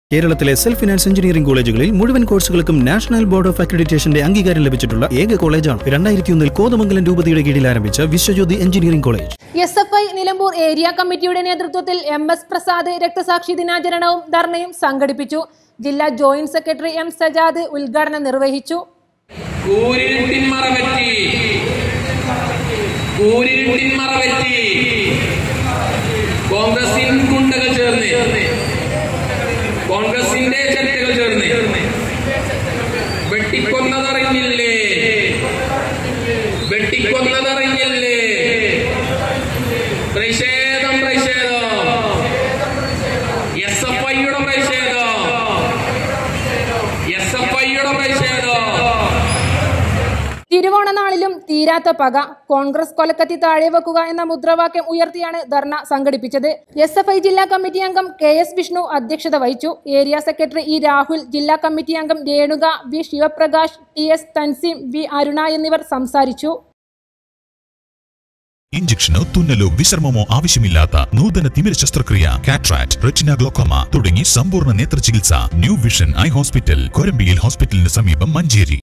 കേരളത്തിലെ self finance engineering കോളേജുകളിൽ മുഴുവൻ കോഴ്സുകൾക്കും നാഷണൽ ബോർഡ് ഓഫ് അക്രഡിറ്റേഷന്റെ അംഗീകാരം ലഭിച്ചിട്ടുള്ള ഏക കോളേജാണ് രണ്ടായിരത്തി ഒന്നിൽ കോതമംഗലം രൂപതയുടെ കീഴിൽ ആരംഭിച്ച Viswajyothi engineering college S F I Nilambur area കമ്മിറ്റിയുടെ നേതൃത്വത്തിൽ എം എസ് പ്രസാദ് രക്തസാക്ഷി ദിനാചരണവും ധർണയും സംഘടിപ്പിച്ചു ജില്ലാ ജോയിന്റ് സെക്രട്ടറി എം സജാദ് ഉദ്ഘാടനം നിർവഹിച്ചു കൂരിരുട്ടിൻ മറവറ്റി കൂരിരുട്ടിൻ മറവറ്റി കോൺഗ്രസിൻ ഗുണ്ടകൾ ചേർന്ന് കോൺഗ്രസിന്റെ ചെറ്റകൾ ചേർന്ന് വെട്ടിക്കൊന്നതറിഞ്ഞില്ലേ വെട്ടിക്കൊന്നതറിഞ്ഞില്ലേ പ്രതിഷേധം പ്രതിഷേധം എസ് എഫ് ഐയുടെ പ്രതിഷേധം എസ് എഫ് ഐയുടെ പ്രതിഷേധം തിരുവോണനാളിലും തീരാത്ത പക കോൺഗ്രസ് കൊലക്കത്തി താഴെ വെക്കുക എന്ന മുദ്രാവാക്യം ഉയർത്തിയാണ് ധർണ സംഘടിപ്പിച്ചത് എസ് എഫ് ഐ ജില്ലാ കമ്മിറ്റി അംഗം കെ എസ് വിഷ്ണു അധ്യക്ഷത വഹിച്ചു ഏരിയ സെക്രട്ടറി ഇ രാഹുൽ ജില്ലാ കമ്മിറ്റി അംഗം Renuka V Sivaprakash T S Thanseem V Aruna എന്നിവർ സംസാരിച്ചു ഇഞ്ചക്ഷനോ തുന്നലോ വിശ്രമമോ ആവശ്യമില്ലാത്ത നൂതന തിമിര ശസ്ത്രക്രിയ കാട്രാക്ട് റെറ്റിന ഗ്ലോക്കോമ തുടങ്ങി സമ്പൂർണ്ണ നേത്ര ചികിത്സ ന്യൂ വിഷൻ ഐ ഹോസ്പിറ്റൽ കൊരമ്പിയിൽ ഹോസ്പിറ്റലിന് സമീപം മഞ്ചേരി